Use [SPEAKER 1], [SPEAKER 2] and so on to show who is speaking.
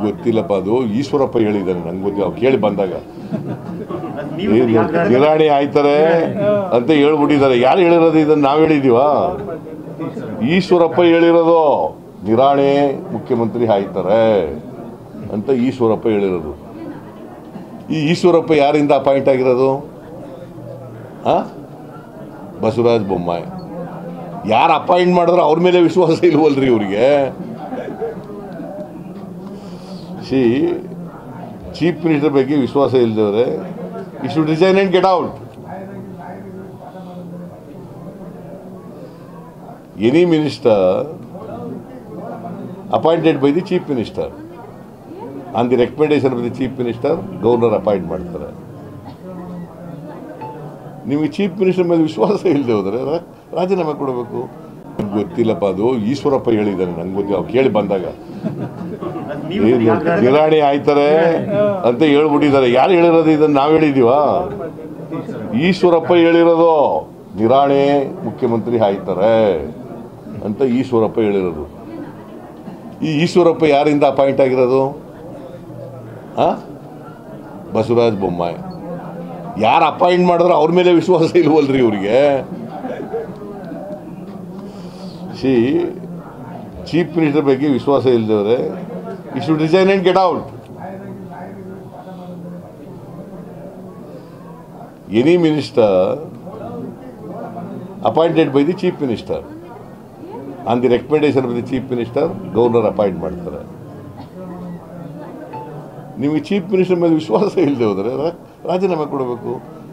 [SPEAKER 1] ಗೊತ್ತಿಲ್ಲಪ್ಪ ಅದು ಈಶ್ವರಪ್ಪ ಹೇಳಿದ್ದಾನೆ ನಂಗೆ ಗೊತ್ತಿಲ್ಲ ಅವ್ರು ಕೇಳಿ ಬಂದಾಗ
[SPEAKER 2] ನೀವು
[SPEAKER 1] ಏನು ನಿರಾಣಿ ಆಯ್ತಾರೆ ಅಂತ ಹೇಳ್ಬಿಟ್ಟಿದ್ದಾರೆ ಯಾರು ಹೇಳಿರೋದು ಇದನ್ನ ನಾವು ಹೇಳಿದೀವ ಈಶ್ವರಪ್ಪ ಹೇಳಿರೋದು ನಿರಾಣಿ ಮುಖ್ಯಮಂತ್ರಿ ಆಯ್ತಾರೆ ಅಂತ ಈಶ್ವರಪ್ಪ ಹೇಳಿರೋದು ಈ ಈಶ್ವರಪ್ಪ ಯಾರಿಂದ ಅಪಾಯಿಂಟ್ ಆಗಿರೋದು ಆ ಬಸವರಾಜ ಬೊಮ್ಮಾಯಿ ಯಾರು ಅಪಾಯಿಂಟ್ ಮಾಡಿದ್ರೆ ಅವ್ರ ಮೇಲೆ ವಿಶ್ವಾಸ ಇಲ್ವಲ್ರಿ ಇವ್ರಿಗೆ ಸಿ ಚೀಫ್ ಮಿನಿಸ್ಟರ್ ಬಗ್ಗೆ ವಿಶ್ವಾಸ ಇಲ್ಲದವ್ರೆ he should resign and get out any minister appointed by the chief minister on the recommendation of the chief minister governor appoint ಮಾಡ್ತಾರೆ ನಿಮಗೆ ಚೀಫ್ ಮಿನಿಸ್ಟರ್ ಮೇಲೆ ವಿಶ್ವಾಸ ಇಲ್ಲದೆ ಹೋದರೆ ರಾ- ರಾಜೀನಾಮೆ ಕೊಡಬೇಕು ನಂಗ್ ಗೊತ್ತಿಲ್ಲಪ್ಪ ಅದು ಈಶ್ವರಪ್ಪ ಹೇಳಿದ್ದಾನೆ ನಂಗೆ ಗೊತ್ತಿಲ್ಲ ಅವ್ರು ಕೇಳಿ ಬಂದಾಗ
[SPEAKER 2] ನೀವು
[SPEAKER 1] ಏನು ನಿರಾಣಿ ಆಯ್ತಾರೆ ಅಂತ ಹೇಳ್ಬಿಟ್ಟಿದ್ದಾರೆ ಯಾರು ಹೇಳಿರೋದು ಇದನ್ನ ನಾವು ಹೇಳಿದೀವ ಈಶ್ವರಪ್ಪ ಹೇಳಿರೋದು ನಿರಾಣಿ ಮುಖ್ಯಮಂತ್ರಿ ಆಯ್ತಾರೆ ಅಂತ ಈಶ್ವರಪ್ಪ ಹೇಳಿರೋದು ಈ ಈಶ್ವರಪ್ಪ ಯಾರಿಂದ ಅಪಾಯಿಂಟ್ ಆಗಿರೋದು ಆ ಬಸವರಾಜ ಬೊಮ್ಮಾಯಿ ಯಾರು ಅಪಾಯಿಂಟ್ ಮಾಡಿದ್ರೆ ಅವ್ರ ಮೇಲೆ ವಿಶ್ವಾಸ ಇಲ್ವಲ್ರಿ ಇವ್ರಿಗೆ ಸಿ ಚೀಫ್ ಮಿನಿಸ್ಟರ್ ಬಗ್ಗೆ ವಿಶ್ವಾಸ ಇಲ್ಲದವ್ರೆ he should resign and get out any minister appointed by the chief minister on the recommendation of the chief minister governor appoint ಮಾಡ್ತಾರೆ ನಿಮಗೆ ಚೀಫ್ ಮಿನಿಸ್ಟರ್ ಮೇಲೆ ವಿಶ್ವಾಸ ಇಲ್ಲದೆ ಹೋದರೆ ರಾ- ರಾಜೀನಾಮೆ ಕೊಡಬೇಕು